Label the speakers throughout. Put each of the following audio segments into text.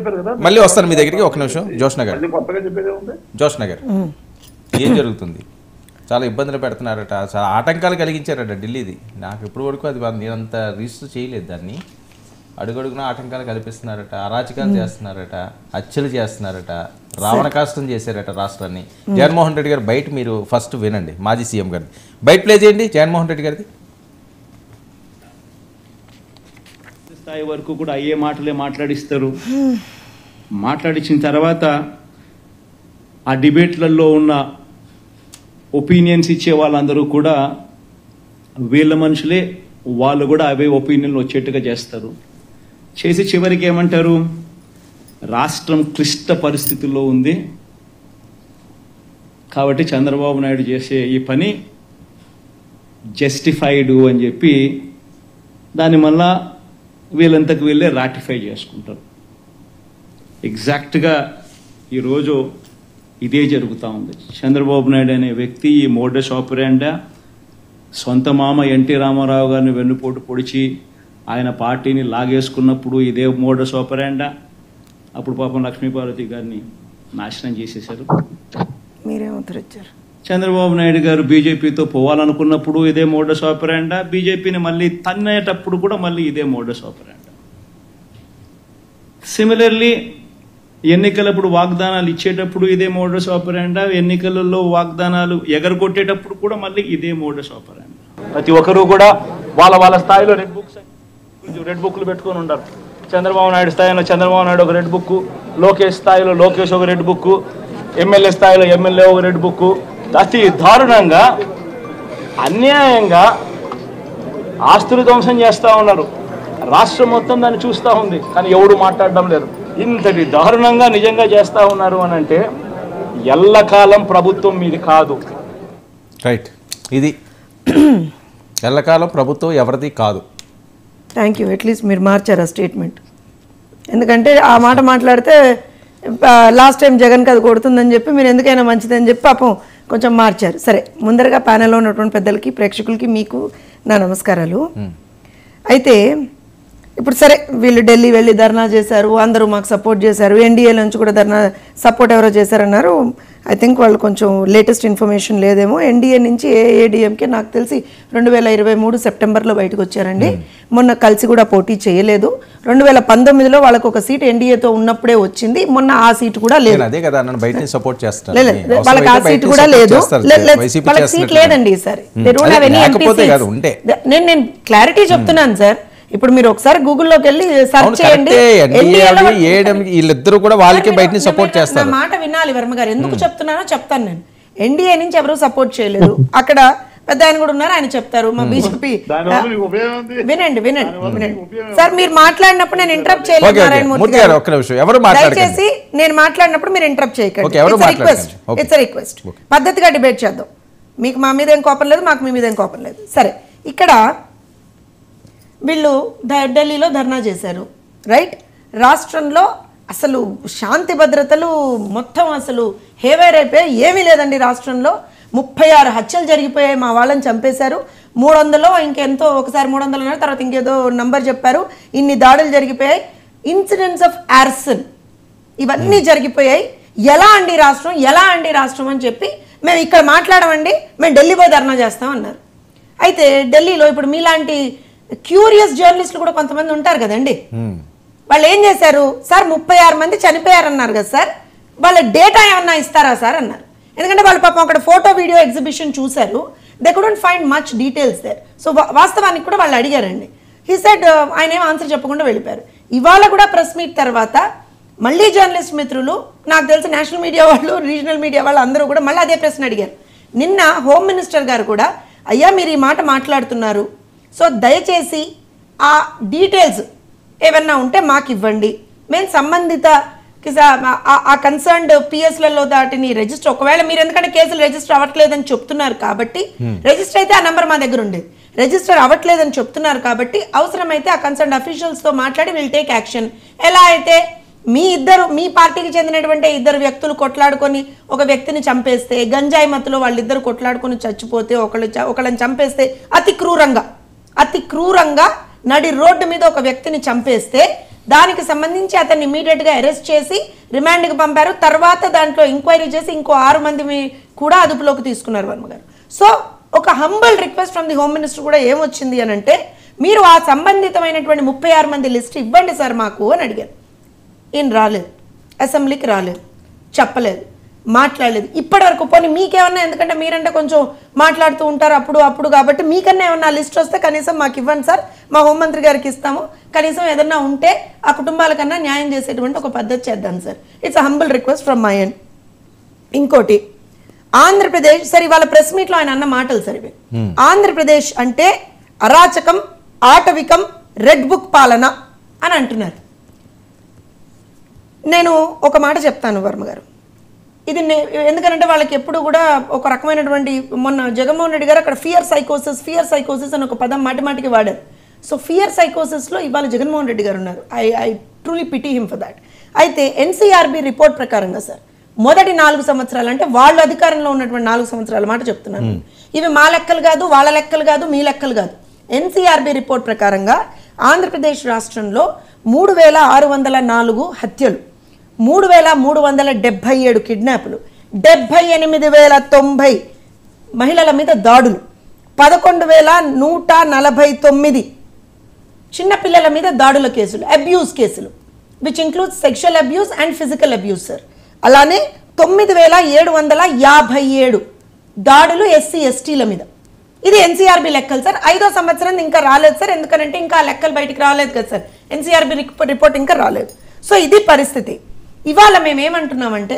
Speaker 1: చెప్పారు కదా
Speaker 2: మళ్ళీ వస్తాను మీ దగ్గరికి ఒక నిమిషం జోష్న గారు
Speaker 1: మళ్ళీ కొత్తగా చెప్పేది ఉంది
Speaker 2: జోష్న గారు ఏం జరుగుతుంది చాలా ఇబ్బందులు పెడుతున్నారట చాలా ఆటంకాలు కలిగించారట ఢిల్లీది నాకు ఇప్పుడు వరకు అది నేను అంత రిజిస్టర్ చేయలేదు దాన్ని అడుగడుగున ఆటంకాలు కల్పిస్తున్నారట అరాచకాలు చేస్తున్నారట హత్యలు చేస్తున్నారట రావణ కాష్టం చేశారట రాష్ట్రాన్ని జగన్మోహన్ రెడ్డి గారు బయట మీరు ఫస్ట్ వినండి మాజీ సీఎం గారిది బయట ప్లే చేయండి జగన్మోహన్ రెడ్డి గారిది
Speaker 3: స్థాయి వరకు కూడా అయ్యే మాటలే మాట్లాడిస్తారు మాట్లాడించిన తర్వాత ఆ డిబేట్లలో ఉన్న ఒపీనియన్స్ ఇచ్చే వాళ్ళందరూ కూడా వీళ్ళ మనుషులే వాళ్ళు కూడా అవే ఒపీనియన్లు వచ్చేట్టుగా చేస్తారు చేసి చివరికి ఏమంటారు రాష్ట్రం క్లిష్ట పరిస్థితుల్లో ఉంది కాబట్టి చంద్రబాబు నాయుడు చేసే ఈ పని జస్టిఫైడ్ అని చెప్పి దాని మళ్ళా వీళ్ళంతకు వీళ్ళే రాటిఫై చేసుకుంటారు ఎగ్జాక్ట్గా ఈరోజు ఇదే జరుగుతూ ఉంది చంద్రబాబు నాయుడు అనే వ్యక్తి ఈ మోడస్ ఆపరేండా సొంత మామ ఎన్టీ రామారావు గారిని వెన్నుపోటు పొడిచి ఆయన పార్టీని లాగేసుకున్నప్పుడు ఇదే మోడస్ ఆపరేండా అప్పుడు పాపం లక్ష్మీపార్వతి గారిని నాశనం చేసేశారు
Speaker 4: మీరేమో వచ్చారు
Speaker 3: చంద్రబాబు నాయుడు గారు బీజేపీతో పోవాలనుకున్నప్పుడు ఇదే మోడస్ ఆపరాండా బీజేపీని మళ్ళీ తన్నేటప్పుడు కూడా మళ్ళీ ఇదే మోడస్ ఆపరాండా సిమిలర్లీ ఎన్నికలప్పుడు వాగ్దానాలు ఇచ్చేటప్పుడు ఇదే మోడస్ ఆపరాండా ఎన్నికలలో వాగ్దానాలు ఎగరగొట్టేటప్పుడు కూడా మళ్ళీ ఇదే మోడస్ ఆపరాండా ప్రతి ఒక్కరూ కూడా వాళ్ళ వాళ్ళ స్థాయిలో రెడ్ బుక్స్ రెడ్ బుక్లు పెట్టుకొని ఉంటారు చంద్రబాబు నాయుడు స్థాయిలో చంద్రబాబు నాయుడు ఒక రెడ్ బుక్ లోకేష్ స్థాయిలో లోకేష్ ఒక రెడ్ బుక్ ఎమ్మెల్యే స్థాయిలో ఎమ్మెల్యే ఒక రెడ్ బుక్ అతి దారుణంగా అన్యాయంగా ఆస్తులు ధ్వంసం చేస్తూ ఉన్నారు రాష్ట్రం మొత్తం దాన్ని చూస్తూ ఉంది కానీ ఎవడు మాట్లాడడం లేదు ఇంతటి దారుణంగా నిజంగా చేస్తూ ఉన్నారు అని అంటే ఎల్లకాలం ప్రభుత్వం మీది కాదు
Speaker 2: రైట్ ఇది ఎల్లకాలం ప్రభుత్వం ఎవరిది కాదు
Speaker 4: థ్యాంక్ యూ అట్లీస్ట్ మీరు మార్చారు ఆ స్టేట్మెంట్ ఎందుకంటే ఆ మాట మాట్లాడితే లాస్ట్ టైం జగన్ అది కొడుతుందని చెప్పి మీరు ఎందుకైనా మంచిదని చెప్పి పాపం కొంచెం మార్చారు సరే ముందరగా ప్యానెల్లో ఉన్నటువంటి పెద్దలకి ప్రేక్షకులకి మీకు నా నమస్కారాలు అయితే ఇప్పుడు సరే వీళ్ళు ఢిల్లీ వెళ్ళి ధర్నా చేశారు అందరూ మాకు సపోర్ట్ చేశారు ఎన్డీఏ నుంచి కూడా ధర్నా సపోర్ట్ ఎవరో చేశారన్నారు ఐ థింక్ వాళ్ళు కొంచెం లేటెస్ట్ ఇన్ఫర్మేషన్ లేదేమో ఎన్డీఏ నుంచి ఏఏడిఎంకే నాకు తెలిసి రెండు వేల ఇరవై మూడు సెప్టెంబర్లో బయటకు వచ్చారండి మొన్న కలిసి కూడా పోటీ చేయలేదు రెండు వేల పంతొమ్మిదిలో వాళ్ళకు ఒక సీట్ ఎన్డీఏతో ఉన్నప్పుడే వచ్చింది మొన్న ఆ సీట్ కూడా లేదు
Speaker 2: నేను అదే కదా నన్ను బయట నుంచి సపోర్ట్ చేస్తాను
Speaker 4: లేదు, లేదు, వాళ్ళకి ఆ సీట్ కూడా లేదు లేదు, లేదు, వాళ్ళకి సీట్ లేదండి ఈసారి They don't have any MP
Speaker 2: లేకపోతే
Speaker 4: seats.
Speaker 2: కాదు ఉంటే
Speaker 4: నేను నేను క్లారిటీ చెప్తున్నాను సార్ ఇప్పుడు మీరు ఒకసారి గూగుల్లోకి వెళ్ళి
Speaker 2: అవును
Speaker 4: సెర్చ్ చేయండి
Speaker 2: కరెక్టే
Speaker 4: NDA లో-
Speaker 2: ఎన్డీఏ ఏఎడం వీళ్ళిద్దరు కూడా వాళ్ళకి
Speaker 4: సార్,
Speaker 2: బయట నుంచి
Speaker 4: నేను-
Speaker 2: సపోర్ట్
Speaker 4: నేను-
Speaker 2: చేస్తారు
Speaker 4: నా మాట వినాలి వర్మ గారు ఎందుకు చెప్తున్నానో చెప్తాను నేను ఎన్డీఏ నుంచి ఎవరు సపోర్ట్ చేయలేదు అక్కడ పెద్ద ఆయన కూడా ఉన్నారు ఆయన చెప్తారు మా బీజేపీ
Speaker 1: దానివల్ల మీకు ఉపయోగం ఉంది
Speaker 4: వినండి వినండి వినండి సార్ మీరు మాట్లాడినప్పుడు నేను ఇంటరప్ట్ చేయలేదు
Speaker 2: ఓకే, ఓకే.
Speaker 4: నారాయణ
Speaker 2: మూర్తి
Speaker 4: మూర్తి
Speaker 2: గారు,
Speaker 4: గారు
Speaker 2: ఒక్క నిమిషం. ఎవరు మాట్లాడకండి.
Speaker 4: దయచేసి నేను మాట్లాడినప్పుడు మీరు ఇంటరప్ట్ చేయకండి
Speaker 2: ఓకే, ఎవరు
Speaker 4: రిక్వెస్ట్
Speaker 2: మాట్లాడకండి. ఓకే.
Speaker 4: ఇట్స్ రిక్వెస్ట్ పద్ధతిగా డిబేట్ చేద్దాం మీకు మా మీద ఏం కోపం లేదు మాకు మీ మీద ఏం కోపం లేదు సరే ఇక్కడ వీళ్ళు ఢ- ఢిల్లీలో ధర్నా చేశారు రైట్ రాష్ట్రంలో అసలు శాంతి భద్రతలు మొత్తం అసలు హేవేర్ అయిపోయాయి ఏమీ లేదండి రాష్ట్రంలో ముప్పై ఆరు హత్యలు జరిగిపోయాయి మా వాళ్ళని చంపేశారు మూడు వందలో ఇంకెంతో ఒకసారి మూడు వందలు అన్నారు తర్వాత ఇంకేదో నంబర్ చెప్పారు ఇన్ని దాడులు జరిగిపోయాయి ఇన్సిడెంట్స్ ఆఫ్ యార్సన్ ఇవన్నీ జరిగిపోయాయి ఎలా అండి రాష్ట్రం ఎలా అండి రాష్ట్రం అని చెప్పి మేము ఇక్కడ మాట్లాడమండి మేము ఢిల్లీ పోయి ధర్నా చేస్తాం అన్నారు అయితే ఢిల్లీలో ఇప్పుడు మీలాంటి క్యూరియస్ జర్నలిస్టులు కూడా కొంతమంది ఉంటారు కదండి వాళ్ళు ఏం చేశారు సార్ ముప్పై ఆరు మంది చనిపోయారన్నారు కదా సార్ వాళ్ళ డేటా ఏమన్నా ఇస్తారా సార్ అన్నారు ఎందుకంటే వాళ్ళు పాపం అక్కడ ఫోటో వీడియో ఎగ్జిబిషన్ చూశారు they couldn't find much details there so వాస్తవానికి కూడా వాళ్ళు అడిగారండి హీ సెడ్ ఆయన ఏం ఆన్సర్ చెప్పకుండా వెళ్ళిపోయారు ఇవాళ కూడా ప్రెస్ మీట్ తర్వాత మళ్ళీ జర్నలిస్ట్ మిత్రులు నాకు తెలిసి నేషనల్ మీడియా వాళ్ళు రీజనల్ మీడియా వాళ్ళు అందరూ కూడా మళ్ళీ అదే ప్రశ్న అడిగారు నిన్న హోమ్ మినిస్టర్ గారు కూడా అయ్యా మీరు ఈ మాట మాట్లాడుతున్నారు సో దయచేసి ఆ డీటెయిల్స్ ఏమన్నా ఉంటే మాకు ఇవ్వండి మేము సంబంధిత కిసా- ఆ- ఆ కన్సర్న్డ్ పిఎస్లలో దాటిని రిజిస్టర్ ఒకవేళ మీరు ఎందుకంటే కేసులు రిజిస్టర్ అవ్వట్లేదని చెప్తున్నారు కాబట్టి రిజిస్టర్ అయితే ఆ నంబర్ మా దగ్గర ఉండేది రిజిస్టర్ అవ్వట్లేదని చెప్తున్నారు కాబట్టి అవసరమైతే ఆ కన్సర్న్ అఫీషియల్స్తో మాట్లాడి విల్ టేక్ యాక్షన్ ఎలా అయితే మీ ఇద్దరు మీ పార్టీకి చెందినటువంటి ఇద్దరు వ్యక్తులు కొట్లాడుకొని ఒక వ్యక్తిని చంపేస్తే గంజాయి మత్తులో వాళ్ళిద్దరు కొట్లాడుకొని చచ్చిపోతే ఒకళ్ళు చ- ఒకళ్ళని చంపేస్తే అతి క్రూరంగా అతి క్రూరంగా నడి రోడ్డు మీద ఒక వ్యక్తిని చంపేస్తే దానికి సంబంధించి అతన్ని ఇమీడియట్గా అరెస్ట్ చేసి రిమాండ్కి పంపారు తర్వాత దాంట్లో ఎంక్వైరీ చేసి ఇంకో ఆరు మంది మీ- కూడా అదుపులోకి తీసుకున్నారు వర్మ గారు సో ఒక humble request from the home minister కూడా ఏమొచ్చింది అని అంటే మీరు ఆ సంబంధితమైనటువంటి ముప్పై ఆరు మంది లిస్ట్ ఇవ్వండి సార్ మాకు అని అడిగారు ఈయన రాలేదు అసెంబ్లీకి రాలేదు చెప్పలేదు మాట్లాడలేదు ఇప్పటి వరకు పోనీ మీకేమన్నా ఎందుకంటే మీరంటే కొంచెం మాట్లాడుతూ ఉంటారు అప్పుడు అప్పుడు కాబట్టి మీకన్నా ఏమన్నా లిస్ట్ వస్తే కనీసం మాకు ఇవ్వండి సార్ మా హోంమంత్రి గారికి ఇస్తాము కనీసం ఏదన్నా ఉంటే ఆ కుటుంబాలకన్నా న్యాయం చేసేటువంటి ఒక పద్ధతి చేద్దాం sir it's humble request from my end ఇంకోటి ఆంధ్రప్రదేశ్ సరే ఇవాళ ప్రెస్ మీట్లో ఆయన అన్న మాటలు సరే ఇవి. ఆంధ్రప్రదేశ్ అంటే అరాచకం ఆటవికం రెడ్ బుక్ పాలన అని అంటున్నారు నేను ఒక మాట చెప్తాను వర్మ గారు ఇది నే- ఎందుకంటే వాళ్ళకి ఎప్పుడు కూడా ఒక రకమైనటువంటి మొన్న జగన్మోహన్ రెడ్డి గారు అక్కడ ఫియర్ సైకోసిస్ ఫియర్ సైకోసిస్ అని ఒక పదం మాటి మాటికి వాడారు సో ఫియర్ సైకోసిస్లో ఇవాళ జగన్మోహన్ రెడ్డి గారు ఉన్నారు I I truly pity him for that అయితే ఎన్సీఆర్బి రిపోర్ట్ ప్రకారంగా సార్ మొదటి నాలుగు సంవత్సరాలు అంటే వాళ్ళు అధికారంలో ఉన్నటువంటి నాలుగు సంవత్సరాల మాట చెప్తున్నాను ఇవి మా లెక్కలు కాదు వాళ్ళ లెక్కలు కాదు మీ లెక్కలు కాదు ఎన్సీఆర్బి రిపోర్ట్ ప్రకారంగా ఆంధ్రప్రదేశ్ రాష్ట్రంలో మూడు వేల ఆరు వందల నాలుగు హత్యలు మూడు వేల మూడు వందల డెబ్భై ఏడు కిడ్నాపులు డెబ్భై ఎనిమిది వేల తొంభై మహిళల మీద దాడులు పదకొండు వేల నూట నలభై తొమ్మిది చిన్నపిల్లల మీద దాడుల కేసులు అబ్యూస్ కేసులు which includes sexual abuse and physical abuse sir అలానే తొమ్మిది వేల ఏడు వందల యాభై ఏడు దాడులు ఎస్సీ ఎస్టీల మీద ఇది ఎన్సీఆర్బి లెక్కలు సార్ ఐదో సంవత్సరం ఇంకా రాలేదు సార్ ఎందుకంటే ఇంకా ఆ లెక్కలు బయటికి రాలేదు కదా సార్ ఎన్సీఆర్బి రిపోర్ట్ ఇంకా రాలేదు సో ఇది పరిస్థితి ఇవాళ మేము ఏమంటున్నామంటే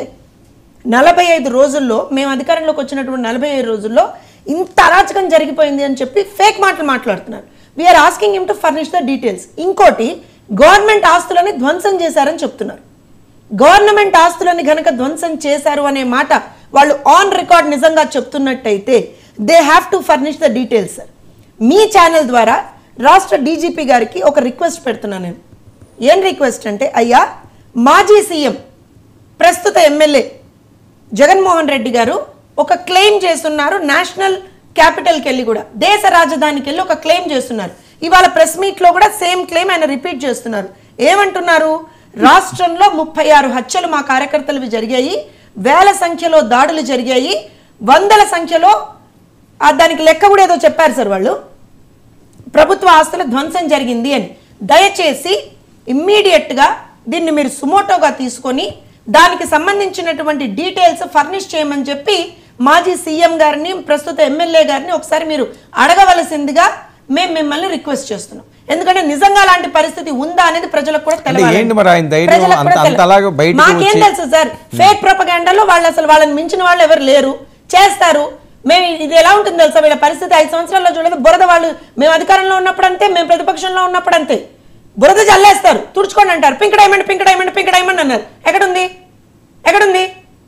Speaker 4: నలభై ఐదు రోజుల్లో మేము అధికారంలోకి వచ్చినటువంటి నలభై ఐదు రోజుల్లో ఇంత అరాచకం జరిగిపోయింది అని చెప్పి ఫేక్ మాటలు మాట్లాడుతున్నారు we are asking him to furnish the details ఇంకోటి గవర్నమెంట్ ఆస్తులని ధ్వంసం చేశారని చెప్తున్నారు గవర్నమెంట్ ఆస్తులని గనక ధ్వంసం చేశారు అనే మాట వాళ్ళు ఆన్ రికార్డ్ నిజంగా చెప్తున్నట్టయితే they have to furnish the details sir మీ ఛానల్ ద్వారా రాష్ట్ర డీజీపీ గారికి ఒక రిక్వెస్ట్ పెడుతున్నాను నేను ఏం రిక్వెస్ట్ అంటే అయ్యా మాజీ సీఎం ప్రస్తుత ఎమ్మెల్యే జగన్మోహన్ రెడ్డి గారు ఒక క్లెయిమ్ చేస్తున్నారు నేషనల్ క్యాపిటల్కి వెళ్ళి కూడా దేశ రాజధానికి వెళ్ళి ఒక క్లెయిమ్ చేస్తున్నారు ఇవాళ ప్రెస్ మీట్లో కూడా సేమ్ క్లెయిమ్ ఆయన రిపీట్ చేస్తున్నారు ఏమంటున్నారు రాష్ట్రంలో ముప్పై ఆరు హత్యలు మా కార్యకర్తలవి జరిగాయి వేల సంఖ్యలో దాడులు జరిగాయి వందల సంఖ్యలో ఆ దానికి లెక్క కూడా ఏదో చెప్పారు సార్ వాళ్ళు ప్రభుత్వ ఆస్తుల ధ్వంసం జరిగింది అని దయచేసి ఇమ్మీడియట్గా దీన్ని మీరు సుమోటోగా తీసుకొని దానికి సంబంధించినటువంటి డీటెయిల్స్ ఫర్నిష్ చేయమని చెప్పి మాజీ సీఎం గారిని ప్రస్తుత ఎమ్మెల్యే గారిని ఒకసారి మీరు అడగవలసిందిగా మేము మిమ్మల్ని రిక్వెస్ట్ చేస్తున్నాం ఎందుకంటే నిజంగా అలాంటి పరిస్థితి ఉందా అనేది ప్రజలకు కూడా తెలవాలి
Speaker 2: ఏంటి మరి ఆయన ధైర్యం
Speaker 4: ప్రజలకు కూడా
Speaker 2: అంత- అంత
Speaker 4: తెలవాలి.
Speaker 2: అలాగా బయటికి
Speaker 4: మాకేం
Speaker 2: వచ్చి-
Speaker 4: తెలుసు సార్ ఫేక్ ప్రొపగాండాలో వాళ్ళు అసలు వాళ్ళని మించిన వాళ్ళు ఎవరు లేరు చేస్తారు మేము ఇది ఎలా ఉంటుంది తెలుసా వీళ్ళ పరిస్థితి ఐదు సంవత్సరాల్లో చూడలేదు బురద వాళ్ళు మేము అధికారంలో ఉన్నప్పుడు అంతే మేము ప్రతిపక్షంలో ఉన్నప్పుడు అంతే బురద జల్లేస్తారు తుడుచుకోండి అంటారు pink diamond pink diamond pink diamond అన్నారు ఎక్కడుంది ఎక్కడుంది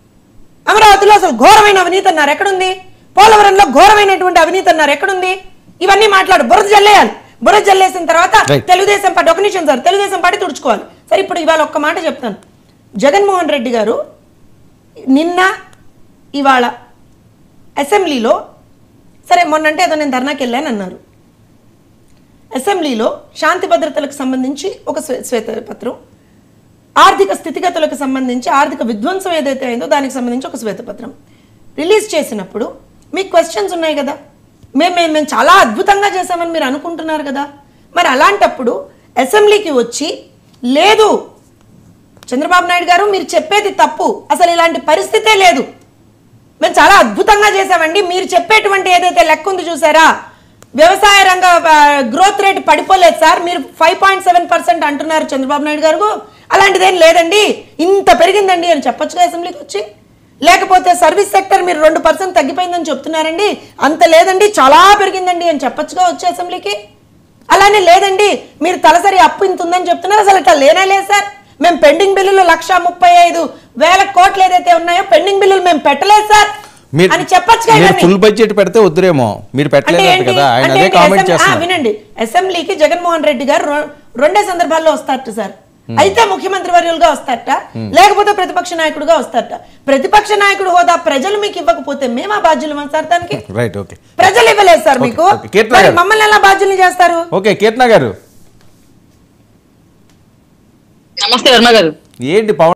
Speaker 4: అమరావతిలో అసలు ఘోరమైన అవినీతి అన్నారు ఎక్కడుంది పోలవరంలో ఘోరమైనటువంటి అవినీతి అన్నారు ఎక్కడుంది ఇవన్నీ మాట్లాడు బురద జల్లేయాలి బురద జల్లేసిన తర్వాత
Speaker 2: Right.
Speaker 4: తెలుగుదేశం పార్టీ ఒక నిమిషం సార్ తెలుగుదేశం పార్టీ తుడుచుకోవాలి సరే ఇప్పుడు ఇవాళ ఒక్క మాట చెప్తాను జగన్మోహన్ రెడ్డి గారు నిన్న ఇవాళ అసెంబ్లీలో సరే మొన్నంటే ఏదో నేను ధర్నాకి వెళ్ళాను అన్నారు అసెంబ్లీలో శాంతి భద్రతలకు సంబంధించి ఒక శ్వే- శ్వేతపత్రం ఆర్థిక స్థితిగతులకు సంబంధించి ఆర్థిక విధ్వంసం ఏదైతే అయిందో దానికి సంబంధించి ఒక శ్వేతపత్రం రిలీజ్ చేసినప్పుడు మీకు క్వశ్చన్స్ ఉన్నాయి కదా మేము మేము మేము చాలా అద్భుతంగా చేశామని మీరు అనుకుంటున్నారు కదా మరి అలాంటప్పుడు అసెంబ్లీకి వచ్చి లేదు చంద్రబాబు నాయుడు గారు మీరు చెప్పేది తప్పు అసలు ఇలాంటి పరిస్థితే లేదు మేము చాలా అద్భుతంగా చేసామండి మీరు చెప్పేటువంటి ఏదైతే లెక్క ఉంది చూసారా వ్యవసాయ రంగ గ్రోత్ రేట్ పడిపోలేదు సార్ మీరు ఫైవ్ పాయింట్ సెవెన్ పర్సెంట్ అంటున్నారు చంద్రబాబు నాయుడు గారు అలాంటిదేం లేదండి ఇంత పెరిగిందండి అని చెప్పొచ్చుగా అసెంబ్లీకి వచ్చి లేకపోతే సర్వీస్ సెక్టర్ మీరు రెండు పర్సెంట్ తగ్గిపోయిందని చెప్తున్నారండి అంత లేదండి చాలా పెరిగిందండి అని చెప్పొచ్చుగా వచ్చి అసెంబ్లీకి అలానే లేదండి మీరు తలసరి అప్పు ఇంత ఉందని చెప్తున్నారు అసలు ఇట్లా లేనే లేదు సార్ మేము పెండింగ్ బిల్లులు లక్ష ముప్పై ఐదు వేల కోట్లు ఏదైతే ఉన్నాయో పెండింగ్ బిల్లులు మేము పెట్టలేదు సార్
Speaker 2: మీరు
Speaker 4: అని చెప్పొచ్చుగా
Speaker 2: మీరు
Speaker 4: ఇవన్నీ.
Speaker 2: ఫుల్ బడ్జెట్ పెడితే వద్దురేమో మీరు
Speaker 4: అంటే
Speaker 2: పెట్టలేదు
Speaker 4: ఏంటి?
Speaker 2: కదా ఆయన
Speaker 4: అంటే
Speaker 2: అదే
Speaker 4: ఏంటి?
Speaker 2: కామెంట్
Speaker 4: అసెంబ్లీ- ఆ,
Speaker 2: చేస్తున్నారు
Speaker 4: వినండి అసెంబ్లీకి జగన్మోహన్ రెడ్డి గారు రొ- రెండే సందర్భాల్లో వస్తారట సార్ అయితే ముఖ్యమంత్రి వర్యులుగా వస్తారట లేకపోతే ప్రతిపక్ష నాయకుడుగా వస్తారట ప్రతిపక్ష నాయకుడు హోదా ప్రజలు మీకు ఇవ్వకపోతే మేము ఆ బాధ్యులు సార్ దానికి
Speaker 2: రైట్ ఓకే
Speaker 4: ప్రజలు ఇవ్వలేదు సార్
Speaker 2: ఓకే,
Speaker 4: మీకు
Speaker 2: ఓకే. కీర్తన
Speaker 4: మరి
Speaker 2: గారు.
Speaker 4: మమ్మల్ని ఎలా బాధ్యుల్ని చేస్తారు
Speaker 2: ఓకే కీర్తన గారు
Speaker 5: నమస్తే వర్మ గారు
Speaker 2: ఏంటి పవన్